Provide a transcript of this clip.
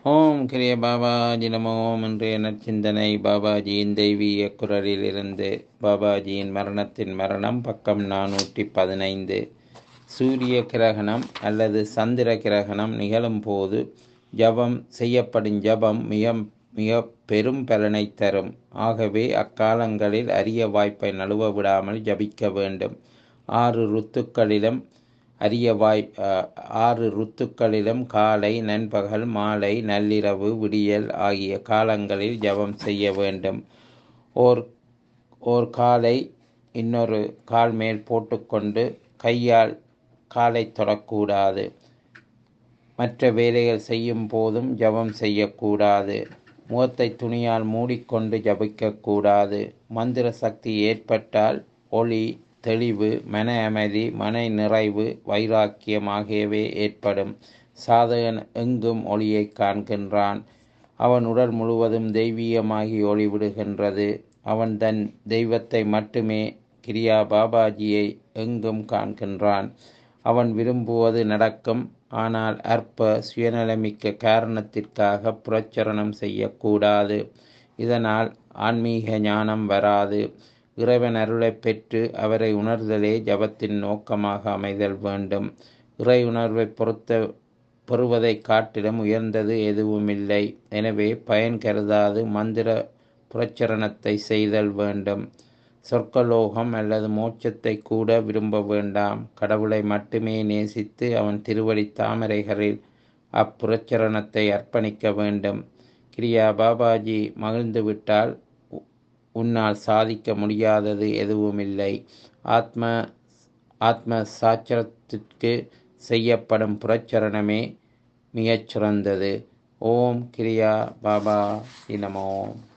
ஓம் கிரிய பாபாஜி நமோ இன்றைய நற்சிந்தனை பாபாஜியின் தெய்வீக குரலிலிருந்து பாபாஜியின் மரணத்தின் மரணம் பக்கம் நானூற்றி பதினைந்து சூரிய கிரகணம் அல்லது சந்திர கிரகணம் நிகழும் போது ஜபம் செய்யப்படும் ஜபம் மிக மிக பெரும் பலனை தரும் ஆகவே அக்காலங்களில் அரிய வாய்ப்பை நழுவ விடாமல் ஜபிக்க வேண்டும் ஆறு ருத்துக்களிலும் அரிய வாய் ஆறு ருத்துக்களிலும் காலை நண்பகல் மாலை நள்ளிரவு விடியல் ஆகிய காலங்களில் ஜபம் செய்ய வேண்டும் ஓர் ஓர் காலை இன்னொரு கால் மேல் போட்டுக்கொண்டு கையால் காலை தொடக்கூடாது மற்ற வேலைகள் செய்யும் போதும் ஜபம் செய்யக்கூடாது முகத்தை துணியால் மூடிக்கொண்டு ஜபிக்கக்கூடாது மந்திர சக்தி ஏற்பட்டால் ஒளி தெளிவு மன அமைதி மன நிறைவு வைராக்கியம் ஆகியவை ஏற்படும் சாதகன் எங்கும் ஒளியை காண்கின்றான் அவன் உடல் முழுவதும் தெய்வீகமாகி ஒளிவிடுகின்றது அவன் தன் தெய்வத்தை மட்டுமே கிரியா பாபாஜியை எங்கும் காண்கின்றான் அவன் விரும்புவது நடக்கும் ஆனால் அற்ப சுயநலமிக்க காரணத்திற்காக புரச்சரணம் செய்யக்கூடாது இதனால் ஆன்மீக ஞானம் வராது இறைவன் அருளை பெற்று அவரை உணர்தலே ஜபத்தின் நோக்கமாக அமைதல் வேண்டும் இறை உணர்வை பொறுத்த பெறுவதை காட்டிலும் உயர்ந்தது எதுவுமில்லை எனவே பயன் கருதாது மந்திர புரச்சரணத்தை செய்தல் வேண்டும் சொர்க்கலோகம் அல்லது மோட்சத்தை கூட விரும்ப வேண்டாம் கடவுளை மட்டுமே நேசித்து அவன் திருவடி தாமரைகளில் அப்புரச்சரணத்தை அர்ப்பணிக்க வேண்டும் கிரியா பாபாஜி மகிழ்ந்துவிட்டால் உன்னால் சாதிக்க முடியாதது எதுவுமில்லை ஆத்ம ஆத்ம சாச்சரத்திற்கு செய்யப்படும் புரச்சரணமே மிகச்சிறந்தது ஓம் கிரியா பாபா இனமோம்